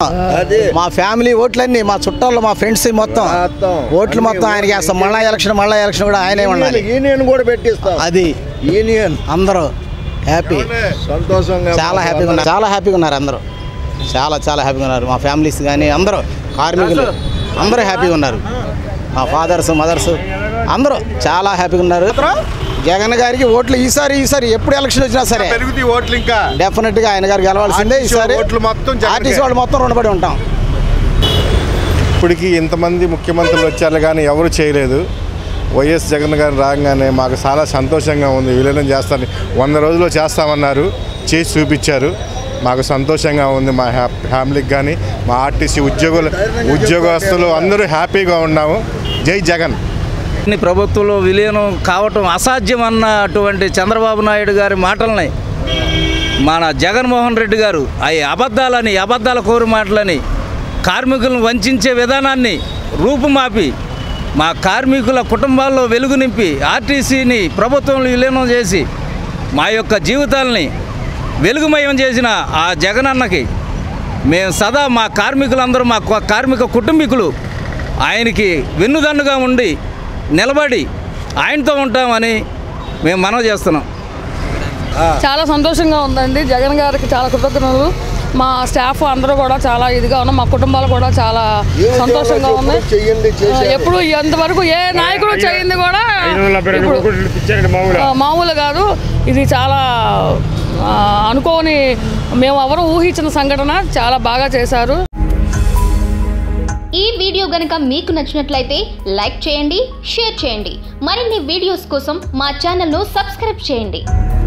అది. మా ఫ్యామిలీ ఓట్లన్నీ మా చుట్టాలు మా ఫ్రెండ్స్ మొత్తం మొత్తం. ఓట్లు మొత్తం ఆయనకి వేస్తాం మళ్ళా ఎలక్షన్ మళ్ళా ఎలక్షన్ కూడా ఆయనే ఉండాలి యూనియన్ కూడా పెట్టిస్తాం అది యూనియన్ అందరూ హ్యాపీ సంతోషంగా చాలా హ్యాపీగా ఉన్నారు చాలా హ్యాపీగా ఉన్నారు అందరూ చాలా చాలా హ్యాపీగా ఉన్నారు మా ఫ్యామిలీస్ కానీ అందరూ కార్మికులు అందరూ హ్యాపీగా ఉన్నారు మా ఫాదర్స్ మదర్స్ అందరూ చాలా హ్యాపీగా ఉన్నారు జగన్ గారికి ఓట్లు ఈసారి ఈసారి ఎప్పుడు ఎలక్షన్ వచ్చినా సరే పెరుగుతాయి ఓట్లు ఇంకా డెఫినెట్ గా ఆయన గారు గెలవాల్సిందే ఆర్టీసీ ఈసారి ఓట్లు మొత్తం జగన్కే. ఆర్టీసీ వాళ్ళు మొత్తం రుణపడి ఉంటాం ఇప్పటికి ఇంతమంది ముఖ్యమంత్రులు వచ్చారు కానీ ఎవరు చేయలేదు వైఎస్ జగన్ గారు రాగానే మాకు చాలా సంతోషంగా ఉంది విలీనం చేస్తారని వంద రోజుల్లో చేస్తామన్నారు చేసి చూపించారు మాకు సంతోషంగా ఉంది మా హ్యా ఫ్యామిలీకి కానీ మా ఆర్టీసీ ఉద్యోగులు ఉద్యోగస్తులు అందరూ హ్యాపీగా ఉన్నాము జై జగన్ ఈ ప్రభుత్వంలో విలీనం కావటం అసాధ్యం అన్నటువంటి చంద్రబాబు నాయుడు గారి మాటల్ని మన జగన్మోహన్ రెడ్డి గారు అవి అబద్ధాలని అబద్ధాల కోరు మాటలని కార్మికులను వంచే విధానాన్ని రూపుమాపి మా కార్మికుల కుటుంబాల్లో వెలుగు నింపి ఆర్టీసీని ప్రభుత్వంలో విలీనం చేసి మా యొక్క జీవితాలని వెలుగుమయం చేసిన ఆ జగనన్నకి మేము సదా మా కార్మికులందరూ మా క- కార్మిక కుటుంబీకులు ఆయనకి వెన్నుదన్నుగా ఉండి నిలబడి ఆయనతో ఉంటామని మేము మనవి చేస్తున్నాం చాలా సంతోషంగా ఉందండి జగన్ గారికి చాలా కృతజ్ఞతలు మా స్టాఫ్ అందరూ కూడా చాలా ఇదిగా ఉన్నాం మా కుటుంబాలు కూడా చాలా సంతోషంగా ఉన్నాయి చెయ్యండి ఆ, ఎప్పుడు ఎంతవరకు ఏ నాయకుడు చేయింది కూడా ఇప్పుడు, ఆ, మామూలు కాదు ఇది చాలా ఆ, అనుకోని మేము ఎవరు ఊహించిన సంఘటన చాలా బాగా చేశారు ఈ వీడియో గనుక మీకు నచ్చినట్లయితే లైక్ చేయండి షేర్ చేయండి మరిన్ని వీడియోస్ కోసం మా ఛానల్ను సబ్స్క్రైబ్ చేయండి